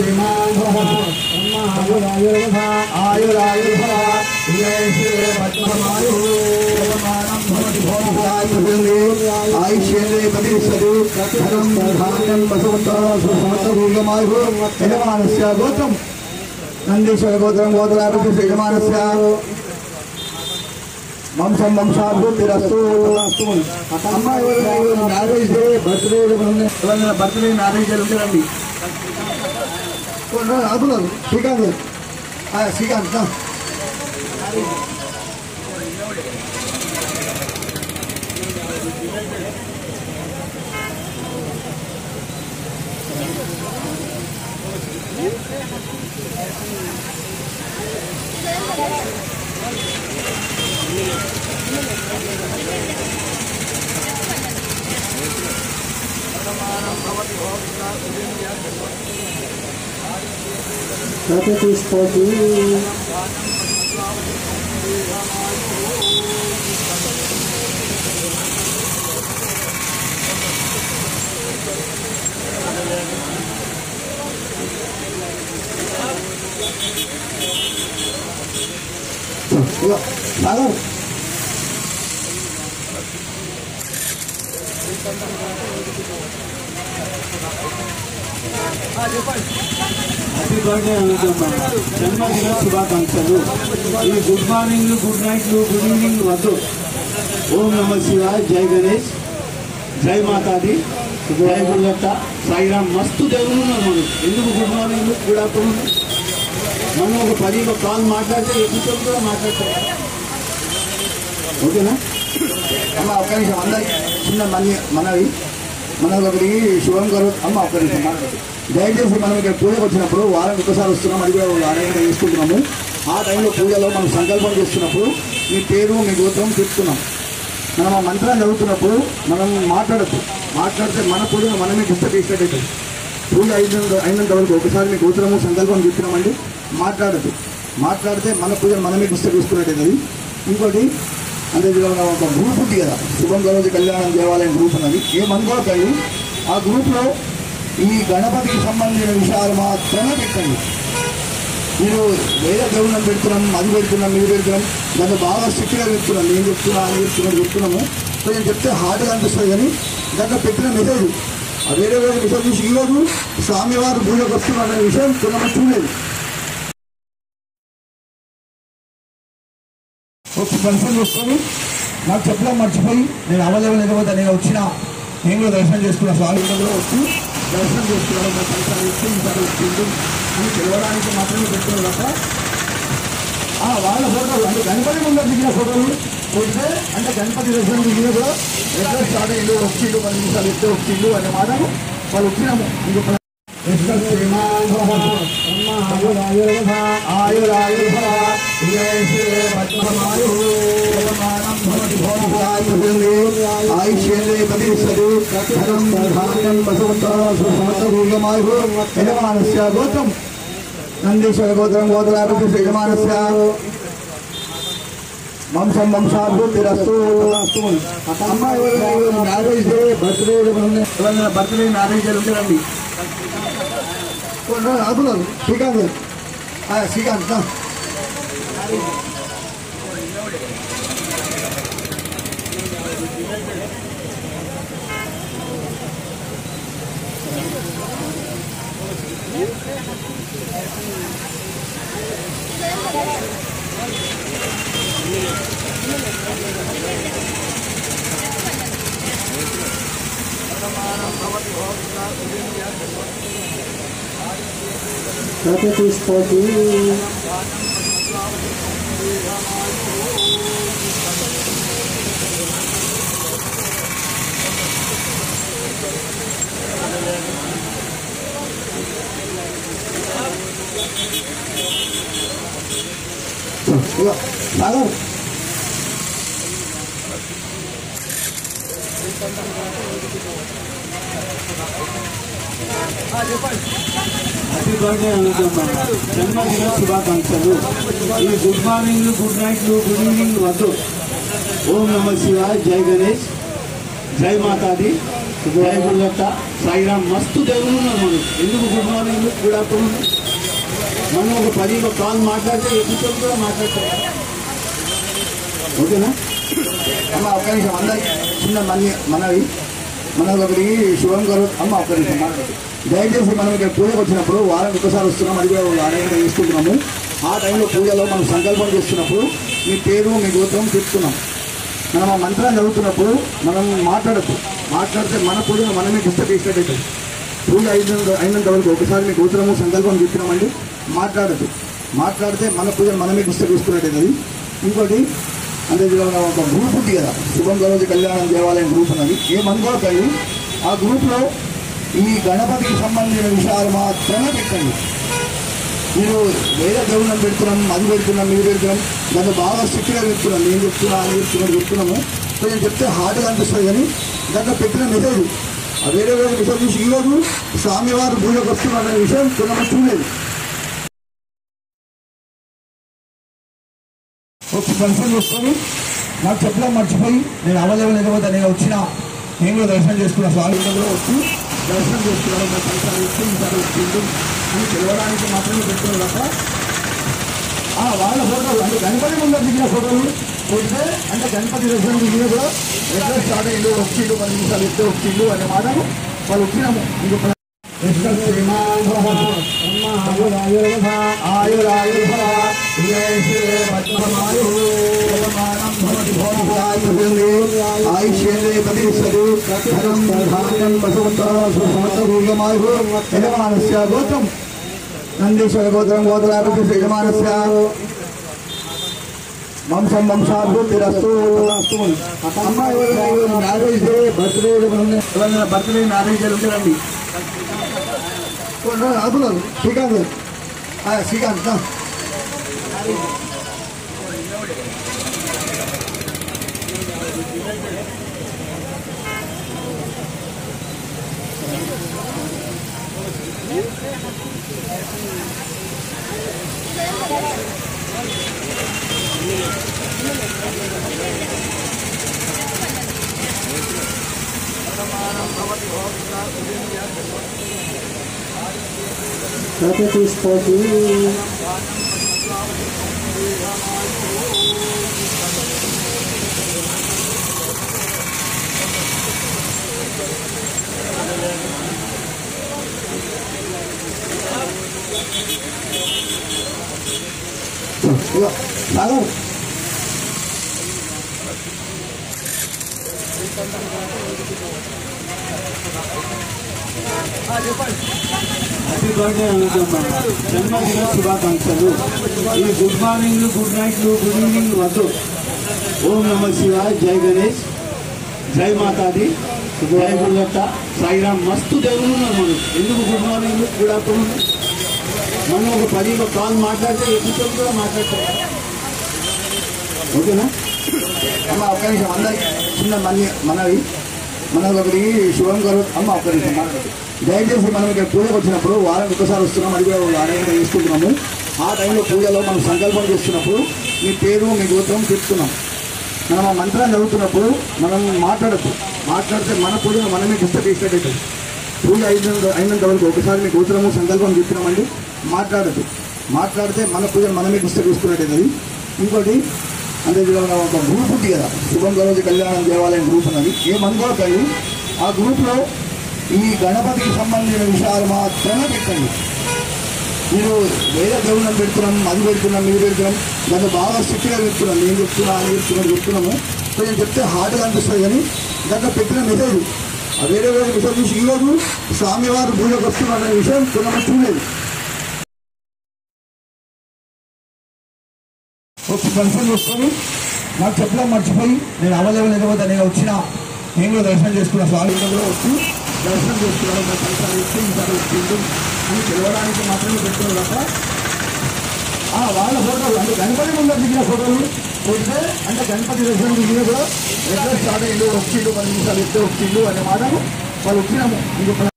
శ్రీమాన్ ఆయురాయుర్భవ విజయశ్రీ పద్మమాయు ఆయుష్యేంద్రియ ప్రతిష్టదు ధనం ధాన్యం వసువంతమాయు యజమానస్య గోత్రం నందీశ్వర గోత్రం గోత్రాభిష్ యజమానస్య వంశం వంశాభివృద్ధిరస్తు అమ్మాయి మ్యారేజ్ డే బర్త్డే ఎవరైనా బర్త్డే మ్యారేజ్ డే ఉంటారండి ఆపున్నారు శ్రీకాంత్ ఆ, శ్రీకాంత్ దా. తీసుకోవచ్చు ఇగో, సాగర్ హ్యాపీ బర్త్డే అనుకుంటున్నాం జన్మదిన శుభాకాంక్షలు ఈ గుడ్ మార్నింగ్ గుడ్ నైట్లు గుడ్ ఈవినింగ్ వద్దు ఓం నమ శివాయ జై గణేష్ జై మాతాది జై గురుదత్త సాయిరామ్ మస్తు దేవుడు ఉన్నారు మనం ఎందుకు గుడ్ మార్నింగ్ గుడ్ ఆఫ్టర్నూన్ మనం ఒక పది ఒక కాల్ మాట్లాడితే ఎక్కువ కూడా మాట్లాడతాం ఓకేనా అమ్మ ఒక్క నిమిషం అందరికి చిన్న మనీ మనవి మనది ఒకటి శుభం గారు అమ్మ ఒక్క నిమిషం మాట్లాడు దయచేసి మనం ఇక్కడ పూజకు వచ్చినప్పుడు వారానికి ఒకసారి వస్తున్నాం అది కూడా ఆలయంగా చేసుకుంటున్నాము ఆ టైంలో పూజలో మనం సంకల్పం చేస్తున్నప్పుడు మీ పేరు మీ గోత్రం చెప్తున్నాం మనం ఆ మంత్రాన్ని చదువుతున్నప్పుడు మనం మాట్లాడద్దు మాట్లాడితే మన పూజను మనమే డిస్టర్బ్ చేసినట్టు అవుతుంది పూజ అయినంత అయినంత వరకు ఒకసారి మీ గోత్రము సంకల్పం చెప్పినామండి మాట్లాడద్దు మాట్లాడితే మన పూజను మనమే డిస్టర్బ్ చేసుకున్నట్టు అవుతుంది ఇంకోటి అంటే ఇది ఒక ఒక గ్రూప్ ఉంది కదా శుభం గణపతి కళ్యాణం దేవాలయం గ్రూప్ ఉన్నది ఏమనుకోకండి ఆ గ్రూప్లో ఈ గణపతికి సంబంధించిన విషయాలు మాత్రమే పెట్టండి మీరు వేరే దేవుళ్ళని పెడుతున్నాం అది పెడుతున్నాం ఇది పెడుతున్నాం దాన్ని బాగా స్ట్రిక్ట్గా పెడుతున్నాం నేను చెప్తున్నా అని చెప్తున్నాను చెప్తున్నాము కొంచెం చెప్తే హార్డ్గా అనిపిస్తుంది కానీ దాంట్లో పెట్టిన మెసేజ్ ఆ వేరే వేరే మెసేజ్ చూసి ఈరోజు స్వామివారు పూజకు వస్తున్నారు అనే విషయం కొంతమంది చూడలేదు ఒక కన్ఫర్మ్ చేసుకొని నాకు చెప్పడం మర్చిపోయి నేను అవలేవు లేకపోతే నేను వచ్చిన నేను కూడా దర్శనం చేసుకున్న స్వామి కూడా వచ్చి దర్శనం చేసుకున్నాను మా సంసారం ఇచ్చి ఈసారి వచ్చిండు అని తెలవడానికి మాత్రమే పెట్టుకున్నారు తప్ప ఆ, వాళ్ళ ఫోటోలు అంటే గణపతి ముందర దిగిన ఫోటోలు పెడితే అంటే గణపతి దర్శనం దిగిన కూడా ఎట్లా స్టార్ట్ అయ్యిండు వచ్చిండు పది నిమిషాలు ఎట్లా వచ్చిండు అనే మాటను వాళ్ళు వచ్చినాము ఇంకొక ఆయుష్యేంద్రియ ప్రతిష్టదు ధనం ధాన్యం వసువంతమాయు యజమానస్య గోత్రం నందీశ్వర గోత్రం గోత్రాభిష్ యజమానస్య వంశం వంశాభివృద్ధిరస్తు అమ్మాయి మ్యారేజ్ డే బర్త్డే ఎవరైనా బర్త్డే మ్యారేజ్ డే ఉంటారండి ఆపున్నారు శ్రీకాంత్ ఆ, శ్రీకాంత్ దా. తీసుకోవచ్చు ఇగో, సాగర్ హ్యాపీ బర్త్డే అనుకుంటున్నాం జన్మదిన శుభాకాంక్షలు ఈ గుడ్ మార్నింగ్ గుడ్ నైట్లు గుడ్ ఈవినింగ్ వద్దు ఓం నమ శివాయ జై గణేష్ జై మాతాది జై గురుదత్త సాయిరామ్ మస్తు దేవుళ్ళు ఉన్నారు మనం ఎందుకు గుడ్ మార్నింగ్ గుడ్ ఆఫ్టర్నూన్ మనం ఒక పది ఒక కాల్ మాట్లాడితే ఎపిసోడ్ కూడా మాట్లాడతాం ఓకేనా అమ్మ ఒక్క నిమిషం అందరికి చిన్న మని మనవి మనకు ఒకటి శుభం గారు అమ్మ ఒక్క నిమిషం మాట్లాడండి దయచేసి మనం ఇక్కడ పూజకు వచ్చినప్పుడు వారం ఒకసారి వస్తున్నాం అది కూడా ఆలయంగా చేసుకుంటున్నాము ఆ టైంలో పూజలో మనం సంకల్పం చేస్తున్నప్పుడు మీ పేరు మీ గోత్రం చెప్తున్నాం మనం ఆ మంత్రాన్ని చదువుతున్నప్పుడు మనం మాట్లాడద్దు మాట్లాడితే మన పూజను మనమే డిస్టర్బ్ చేసినట్టు పూజ అయినంత అయినంత వరకు ఒకసారి మీ గోత్రము సంకల్పం చెప్పినామండి మాట్లాడద్దు మాట్లాడితే మన పూజను మనమే డిస్టర్బ్ చేసుకున్నట్టు అది ఇంకోటి అంటే ఇది ఒక ఒక గ్రూప్ ఉంది కదా శుభం గణపతి కళ్యాణం దేవాలయం గ్రూప్ ఉన్నది ఏమనుకోకండి ఆ గ్రూప్లో ఈ గణపతికి సంబంధించిన విషయాలు మాత్రమే పెట్టండి మీరు వేరే దేవుళ్ళని పెడుతున్నాం అది పెడుతున్నాం ఇది పెడుతున్నాం దాన్ని బాగా స్ట్రిక్ట్గా పెడుతున్నాం నేను చెప్తున్నా అని చెప్తున్నాను చెప్తున్నాము కొంచెం చెప్తే హార్డ్గా అనిపిస్తుంది కానీ దాంట్లో పెట్టిన మెసేజ్ ఆ వేరే వేరే మెసేజ్ చూసి ఈరోజు స్వామివారు పూజకు వస్తున్నారు అనే విషయం కొంతమంది చూడలేదు ఒక కన్ఫర్మ్ చేసుకొని నాకు చెప్పడం మర్చిపోయి నేను అవైలబుల్ లేకపోతే నేను వచ్చిన నేను కూడా దర్శనం చేసుకున్న స్వామి కూడా వచ్చి దర్శనం చేసుకున్నాను నా సంసారం వచ్చి ఈసారి వచ్చిండు అని పిలవడానికి మాత్రమే పెట్టుకున్నాను తప్ప ఆ, వాళ్ళ ఫోటోలు అంటే గణపతి ముందర దిగిన ఫోటోలు పెడితే అంటే గణపతి దర్శనం దిగిన కూడా ఎట్లా స్టార్ట్ అయ్యిండు వచ్చిండు పది నిమిషాలు ఎత్తే వచ్చిండు అనే మాటను వాళ్ళు వచ్చినాము ఇంకొక గోత్రం నందీశ్వర గోత్రం గోత్రాభిషేక యజమానస్య వంశం వంశాభివృద్ధిరస్తు అమ్మ ఎవరైనా మ్యారేజ్ డే బర్త్డే ఎవరైనా బర్త్డే మ్యారేజ్ డే ఉంటే రండి ఆపున్నారు శ్రీకాంత్ ఆ, శ్రీకాంత్ దా. కథ తీసుకోవచ్చు ఇదిగో, సాగర్ హ్యాపీ బర్త్డే అనుకమ్మ జన్మదిన శుభాకాంక్షలు ఈ గుడ్ మార్నింగ్ గుడ్ నైట్లు గుడ్ ఈవినింగ్ వద్దు ఓం నమ శివాయ జై గణేష్ జై మాతాది జై గురుదత్త సాయిరామ్ మస్తు దేవుళ్ళు ఉన్నారు మనం ఎందుకు గుడ్ మార్నింగ్ గుడ్ ఆఫ్టర్నూన్ మనం ఒక పది ఒక కాల్ మాట్లాడితే ఎపిసోడ్ కూడా మాట్లాడతాం ఓకేనా అమ్మ ఒక్క నిమిషం అందరికి చిన్న మని మనవి మనకు ఒకటి శుభం గారు అమ్మ ఒక్క నిమిషం మాట్లాడండి దయచేసి మనం ఇక్కడ పూజకు వచ్చినప్పుడు వారం ఒకసారి వస్తున్నాం అది కూడా ఆలయంగా చేసుకుంటున్నాము ఆ టైంలో పూజలో మనం సంకల్పం చేస్తున్నప్పుడు మీ పేరు మీ గోత్రం చెప్తున్నాం మనం ఆ మంత్రాన్ని చదువుతున్నప్పుడు మనం మాట్లాడద్దు మాట్లాడితే మన పూజను మనమే డిస్టర్బ్ చేసినట్టు పూజ అయినంత అయినంత వరకు ఒకసారి మీ గోత్రము సంకల్పం చెప్పినామండి మాట్లాడద్దు మాట్లాడితే మన పూజను మనమే డిస్టర్బ్ చేసుకున్నట్టు అది ఇంకోటి అంటే ఇది ఒక ఒక గ్రూప్ ఉంది కదా శుభం గణపతి కళ్యాణం దేవాలయం గ్రూప్ ఉన్నది ఏమనుకోకండి ఆ గ్రూప్లో ఈ గణపతికి సంబంధించిన విషయాలు మాత్రమే పెట్టండి మీరు వేరే దేవుళ్ళని పెడుతున్నాం అది పెడుతున్నాం ఇది పెడుతున్నాం దాన్ని బాగా స్ట్రిక్ట్గా పెడుతున్నాం నేను చెప్తున్నా అని చెప్తున్నాను చెప్తున్నాము కొంచెం చెప్తే హార్డ్గా అనిపిస్తుంది కానీ దాంట్లో పెట్టిన మెసేజ్ ఆ వేరే వేరే మెసేజ్ చూసి ఈరోజు స్వామివారు పూజకు వస్తున్నారు అనే విషయం కొంతమంది చూడలేదు ఒక కన్ఫర్మ్ చేసుకొని నాకు చెప్పడం మర్చిపోయి నేను అవైలబుల్ లేకపోతే నేను వచ్చిన నేను కూడా దర్శనం చేసుకున్న స్వామి కూడా వచ్చి దర్శనం చేసుకున్నాను నా సంసారం వచ్చి ఈసారి వచ్చిండు అని పిలవడానికి మాత్రమే పెట్టుకున్నాను తప్ప ఆ, వాళ్ళ ఫోటోలు అంటే గణపతి ముందర దిగిన ఫోటోలు పెడితే అంటే గణపతి దర్శనం దిగిన కూడా ఎట్లా స్టార్ట్ అయ్యిండు వచ్చిండు పది నిమిషాలు ఎత్తే వచ్చిండు అనే మాటను వాళ్ళు వచ్చినాము ఇంకొక